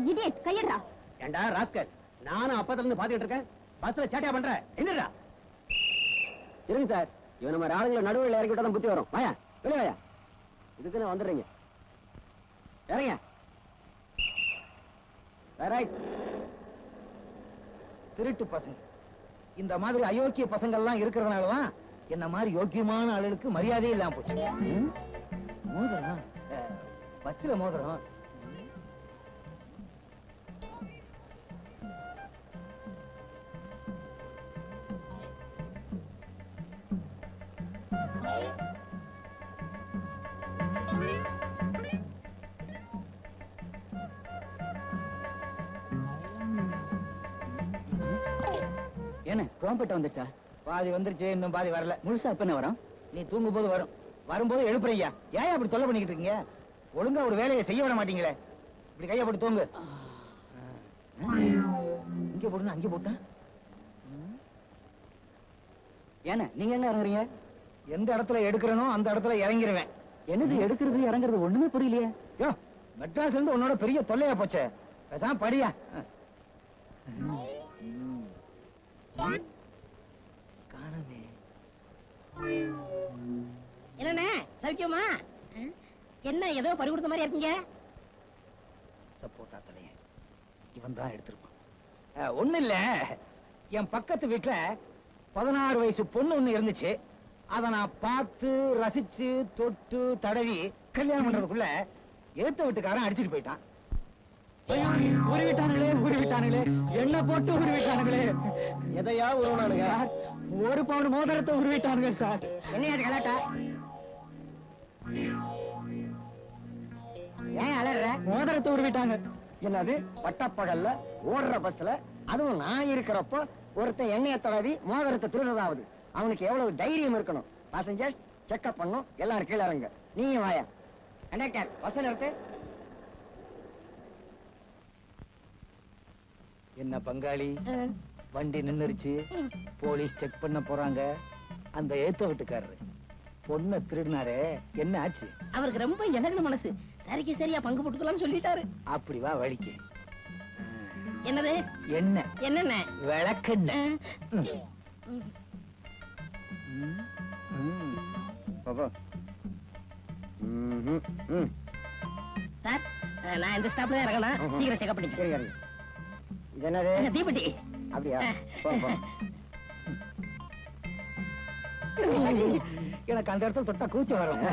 Idiot கையடா ஏண்டா rascal நானும் அப்பத்துல இருந்து பாத்துக்கிட்டு இருக்கேன் பஸ்ல சேட்டையா பண்ற என்னடா இருங்க சார் இவன் நம்ம ஆளுங்களை நடுவில் இறக்கி விட்டா தான் புத்தி வரும் வாயா வெளிய வாயா இதுக்குன்னு வந்துடுறீங்க இறங்க ரைட் திருட்டு பசங்க இந்த மாதிரி அயோக்கிய பசங்க எல்லாம் இருக்கிறதுனாலதான் என்ன மாதிரி யோக்கியமான ஆளுகளுக்கு மரியாதையே இல்லாம போச்சு ம்? மோதிரம் அஹ், பஸ்ல மோதிரம் என்ன குரோம்பேட்டை வந்துருச்சா பாதி வந்துருச்சு இன்னும் பாதி வரல முழுசா எப்ப என்ன வரும் நீ தூங்கும் போது வரும் வரும்போது எழுப்புறீங்க ஏன் அப்படி தொல்லை பண்ணிக்கிட்டு இருக்கீங்க ஒழுங்கா ஒரு வேலையை செய்ய விட மாட்டீங்களே இப்படி கையை போட்டு தூங்கு இங்க போட்டு அங்கே போட்டேன் ஏன நீங்க என்ன இறங்குறீங்க எந்த இடத்துல எடுக்கிறனோ அந்த இடத்துல இறங்கிருவேன் என்னது எடுக்கிறது இறங்குறது ஒண்ணுமே புரியலையே யோ மெட்ராஸ்ல இருந்து உன்னோட பெரிய தொல்லையா போச்சே பேசாம படியா காணவே என்னண்ணே சௌக்கியமா அஹ், என்ன ஏதோ பறி கொடுத்த மாதிரி இருக்கீங்க சப்போட்டா தலைய இவன் தான் எடுத்திருப்பான் அஹ், ஒண்ணும் இல்ல என் பக்கத்து வீட்டுல பதினாறு வயசு பொண்ணு ஒண்ணு இருந்துச்சு அத நான் பார்த்து ரசிச்சு தொட்டு தடவி கல்யாணம் பண்றதுக்குள்ள ஏத்த வீட்டுக்காரன் அடிச்சிட்டு போயிட்டான் உருவிட்டானுங்களே உருவிட்டானுங்களே என்ன போட்டு உருவிட்டானுங்களே எதையா உருவனானுங்க ஒரு பவுன் மோதிரத்தை உருவிட்டானுங்க சார் என்ன அது கலாட்டா ஏன் அலற மோதிரத்தை உருவிட்டாங்க என்னது பட்டப்பகல்ல ஓடுற பஸ்ல அதுவும் நான் இருக்கிறப்போ ஒருத்தன் எண்ணெய தடவி மோதிரத்தை திருடுறதாவது அவனுக்கு எவ்வளவு தைரியம் இருக்கணும் பாசஞ்சர்ஸ் செக்அப் பண்ணும் எல்லாரும் கீழே இறங்க நீயும் வாயா கண்டக்டர் பஸ் நிறுத்து என்ன பங்காளி வண்டி நின்னுருச்சு போலீஸ் செக் பண்ண போறாங்க அந்த ஏத்த வீட்டுக்காரரு பொண்ணை திருடினாரே என்ன ஆச்சு அவருக்கு ரொம்ப இலகுன மனசு சரிக்கு சரியா பங்கு போட்டுக்கலாம்னு சொல்லிட்டாரு அப்படி வா வழிக்கு என்னது என்ன என்னென்ன விளக்கெண்ண அஹ், ம். பாப்பா சார் அஹ், நான் இந்த ஸ்டாப்ல தான் இறங்கணும் ம்ஹும். சீக்கிரம் செக்அப் பண்ணிக்க சரி சரி இது என்னது அஹ், தீப்பெட்டி அப்படியா போ, போ. எனக்கு அந்த இடத்துல தொட்டா கூச்சம் வரும்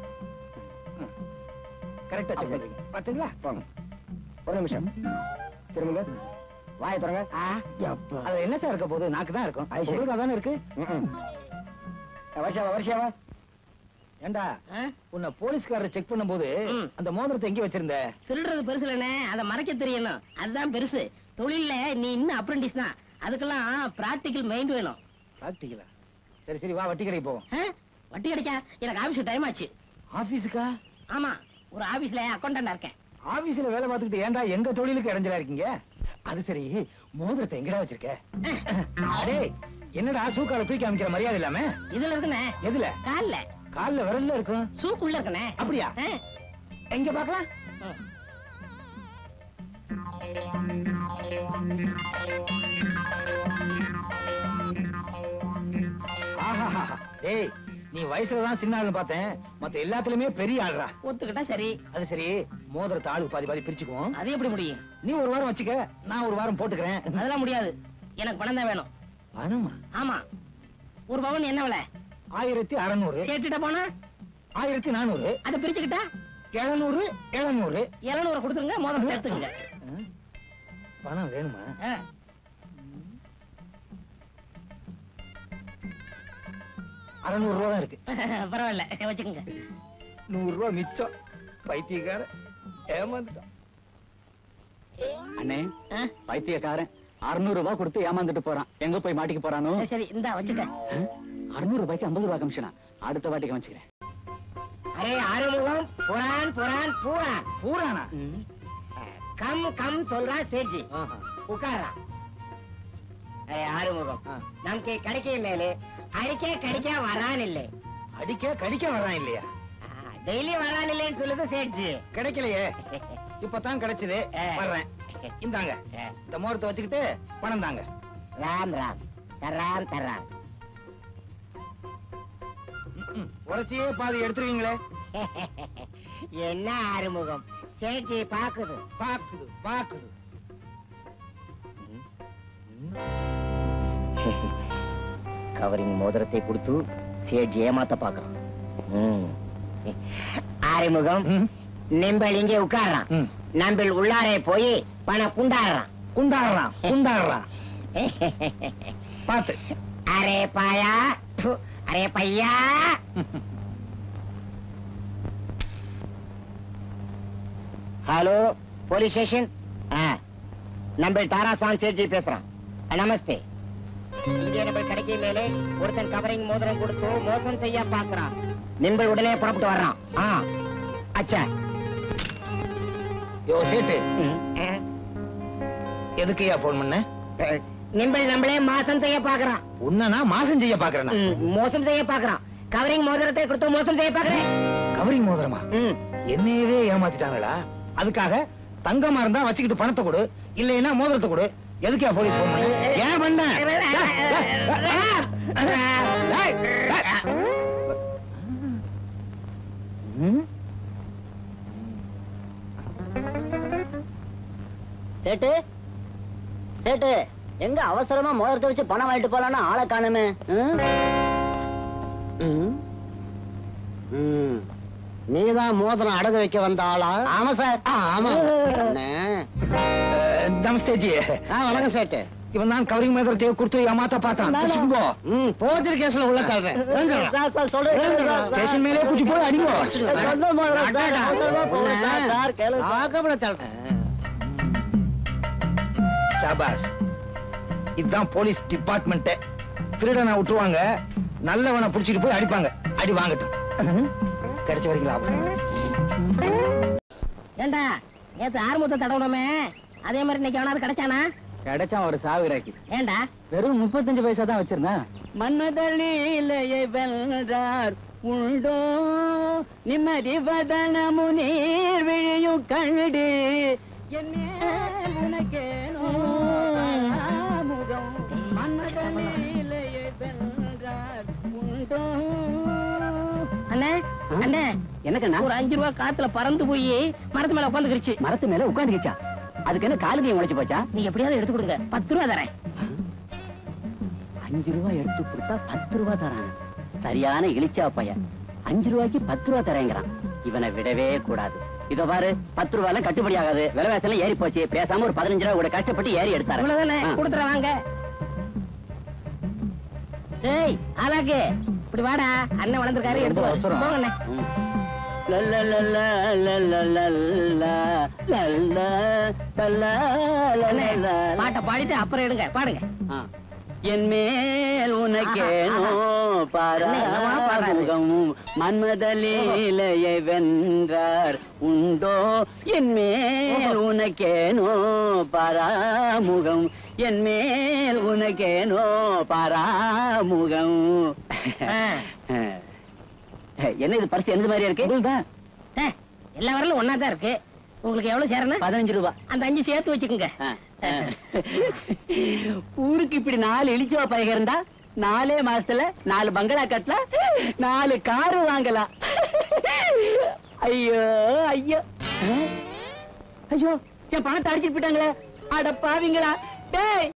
கரெக்டா சொல்றீங்க பாத்தீங்களா போங்க ஒரு நிமிஷம் திரும்புங்க வாயை திறங்க அது என்ன சார் இருக்க போகுது நாக்கு தான் இருக்கும் உங்களுக்கு அதானே இருக்கு வருஷாவா வருஷாவா ஏண்டா அஹ், உன்னை போலீஸ்காரர் செக் பண்ணும்போது ம். அந்த மோதிரத்தை எங்க வச்சிருந்த திருடுறது பெருசு இல்லைண்ணே அதை மறைக்க தெரியணும் அதுதான் பெருசு தொழில்ல நீ இன்னும் அப்ரண்டிஸ் தான் அதுக்கெல்லாம் பிராக்டிக்கல் மைண்ட் வேணும் பிராக்டிக்கலா சரி சரி வா வட்டி கடைக்கு போவோம் அஹ், வட்டி கிடைக்கா எனக்கு ஆபீஸ் டைம் ஆச்சு ஆபீஸுக்கா ஆமா ஒரு ஆபீஸ்ல அக்கௌண்டண்டா இருக்கேன் ஆபீஸ்ல வேலை பார்த்துக்கிட்டு ஏன்டா எங்க தொழிலுக்கு இடைஞ்சலா இருக்கீங்க அது சரி மோதிரத்தை எங்கடா வச்சிருக்க அடே என்னடா சூக்கால தூக்கி அமைக்கிற மரியாதை இல்லாம இதுல இருக்குண்ணே எதுல கால்ல கால்ல விரல்ல இருக்கும் சூக்குள்ள இருக்கண்ணே அப்படியா அஹ், எங்க பாக்கலாம் ம். ஆஹா டேய் நீ வயசுலதான் சின்ன ஆளுன்னு பார்த்தேன் மத்த எல்லாத்துலயுமே பெரிய ஆள்றா ஒத்துக்கிட்டா சரி அது சரி மோதிரத்தை ஆளுக்கு பாதி பாதி பிரிச்சுக்குவோம் அது எப்படி முடியும் நீ ஒரு வாரம் வச்சுக்க நான் ஒரு வாரம் போட்டுக்கிறேன் அதெல்லாம் முடியாது எனக்கு பணம் தான் வேணும் பணமா ஆமா ஒரு பவன் என்ன விலை ஆயிரத்தி அறநூறு சேர்த்துட்ட போனா ஆயிரத்தி நானூறு அதை பிரிச்சுக்கிட்டா எழுநூறு எழுநூறு இருநூறு கொடுத்துருங்க மோதிரம் சேர்த்துக்குங்க ஆ? பணம் வேணுமா அஹ், அறநூறு ரூபா தான் இருக்கு பரவாயில்ல வச்சுக்கோங்க நூறு ரூபா மிச்சம் பைத்தியக்கார ஏமாந்துட்டான் அண்ணே அஹ், பைத்தியக்காரன் அறுநூறு ரூபாய் கொடுத்து ஏமாந்துட்டு போறான் எங்க போய் மாட்டிக்க போறானோ சரி இந்தா வச்சுக்க அறுநூறு ரூபாய்க்கு ஐம்பது ரூபாய் கமிஷனா அடுத்த வாட்டிக்கு வச்சுக்கிறேன் அரே ஆறுமுகம் புறான் புறான் பூரான் பூரானா கம் கம் சொல்றா சேஜி ஆஹா. உட்காரா அரே ஆறுமுகம் ஆ. நமக்கு கிடைக்க மேலே அடிக்க கடிக்க வரான் இல்லை அடிக்க கடிக்க வர்றான் இல்லையா டெய்லி வரான் இல்லைன்னு சொல்லுது சேட்ஜி கிடைக்கலையே இப்பதான் கிடைச்சது ஆ. வர்றேன் இந்தாங்க இந்த முகூர்த்தம் வச்சுக்கிட்டு பணம் தாங்க ராம் ராம் தர்றாம் தர்றாம் ம்ம். உரைச்சியே பாதி எடுத்துருவீங்களே என்ன ஆறுமுகம் சேட்சி பாக்குது பாக்குது பாக்குது கவரிங் மோதிரத்தை கொடுத்து சேட்ஜி ஏமாத்த பாக்குறான் ஆறுமுகம் ம். நிம்பல் இங்கே உட்கார்றான் ம். நம்பிள் உள்ளாரே போய் பணம் குண்டாடுறான் குண்டாடுறான் குண்டாடுறான் பாத்து அரே பாயா ப்பு, அரே பையா ஹலோ போலீஸ் ஸ்டேஷன் நம்ம தாராசான் சேட்ஜி பேசுறான் ஆ, நமஸ்தே இங்கே நம்ம கடைக்கு மேலே ஒருத்தன் கவரிங் மோதிரம் கொடுத்து மோசம் செய்ய பாக்குறான் நிம்பல் உடனே புறப்பட்டு வர்றான் ஆ அச்சா யோ சேட்டு ம், ஆ. எதுக்குயா போன் பண்ண நிம்பல் நம்மளே மாசம் செய்ய பாக்குறான் உன்னனா மாசம் செய்ய பாக்குறேன் ம், மோசம் செய்ய பாக்குறான் கவரிங் மோதிரத்தை கொடுத்து மோசம் செய்ய பாக்குறேன் கவரிங் மோதிரமா ம். என்னையவே ஏமாத்திட்டாங்களா அதுக்காக தங்கமா இருந்தா வச்சுக்கிட்டு பணத்தை கொடு இல்லைன்னா மோதிரத்தை கொடு எதுக்கா போலீஸ் போன் பண்ண ஏன் பண்ண டேய், டேய், டேய். ம்? சேட்டு சேட்டு எங்க அவசரமா மோதிரத்தை வச்சு பணம் வாங்கிட்டு போலான்னு ஆளை காணுமே நீதான் மோதிரம் அடகு வைக்க வந்த ஆளா ஆமா சார் ஆமா அஹ், நமஸ்தேஜி வணக்கம் சேட்டு இவன் தான் கவரிங் மோதிரத்தை கொடுத்து ஏமாத்த பார்த்தான் புடிச்சுக்கோ. ம் போதிரி கேஸ்ல உள்ள தள்ளுறேன் ஸ்டேஷன் மேலே குச்சி போய் அடிங்கோ ஷாபாஸ் இதுதான் போலீஸ் டிபார்ட்மெண்ட் திருடனை விட்டுருவாங்க நல்லவனை புடிச்சிட்டு போய் அடிப்பாங்க அடி வாங்கட்டும் கிடைச்ச வரைக்கும் லாபம் ஏண்டா நேத்து ஆறுமுகத்தை தடவணுமே அதே மாதிரி இன்னைக்கு அவனாவது கிடைச்சானா கிடைச்சான் ஒரு சாவிராக்கி ஏண்டா வெறும் முப்பத்தஞ்சு பைசா தான் வச்சிருந்தேன் மன்மதலீலையை வென்றார் உண்டோ நிம்மதி வதனமு நீர் விழியும் கண்டு என் மேல் உனக்கேனோ முகம் மன்மதலீலையை வென்றார் உண்டோ அண்ணே அண்ணே எனக்குண்ணா ஒரு அஞ்சு ரூபா காத்துல பறந்து போய் மரத்து மேல உட்காந்துக்கிடுச்சு மரத்து மேல உட்காந்துக்கிச்சா அதுக்கு என்ன காலுக்கு உழைச்சு போச்சா நீ எப்படியாவது எடுத்து கொடுங்க பத்து ரூபா தரேன் அஞ்சு ரூபாய் எடுத்து கொடுத்தா பத்து ரூபாய் தரான் சரியான இழிச்சா பையன் அஞ்சு ரூபாய்க்கு பத்து ரூபாய் தரேங்கிறான் இவனை விடவே கூடாது இதோ பாரு பத்து ரூபாய் கட்டுப்படி ஆகாது விலைவாசல ஏறி போச்சு பேசாம ஒரு பதினஞ்சு ரூபாய் கூட கஷ்டப்பட்டு ஏறி எடுத்தாரு இவ்வளவுதானே ஆ. கொடுத்துற வாங்க ஏய் அழகு இப்படி வாடா அண்ணன் வளர்ந்துருக்காரு எடுத்து ரொம்ப வா. அவசரம். போங்க அண்ணே. ம். லல்லலல்ல, லல்லலல்ல, லல்ல, லல்லலல்ல. பாட்டை பாடிட்டு அப்புறம் எடுங்க பாடுங்க ஆ. என் மேல் உனக்கேனோ அண்ணே, என்னமா பாடுறாரு? பாராமுகம் மன்மதலீலையை வென்றார் உண்டோ என் மேல் உனக்கேனோ பாராமுகம் என் மேல் உனக்கேனோ பாராமுகம் ஆ. என்ன இது பரிசு எந்த மாதிரியா இருக்கு ஏ, எல்லா வரலும் ஒன்னா தான் இருக்கு உங்களுக்கு எவ்வளவு சேரணும் பதினஞ்சு ரூபாய் அந்த அஞ்சு சேர்த்து வச்சுக்கோங்க ஆ, ஆ. ஊருக்கு இப்படி நாலு இழிச்சுவா பையக இருந்தா நாலே மாசத்துல நாலு பங்களா கட்டலாம் நாலு காரு வாங்கலாம் ஐயோ ஐயோ ஆ? ஐயோ என் பணத்தை அடிச்சிட்டு போயிட்டாங்களே அட பாவிங்களா டேய்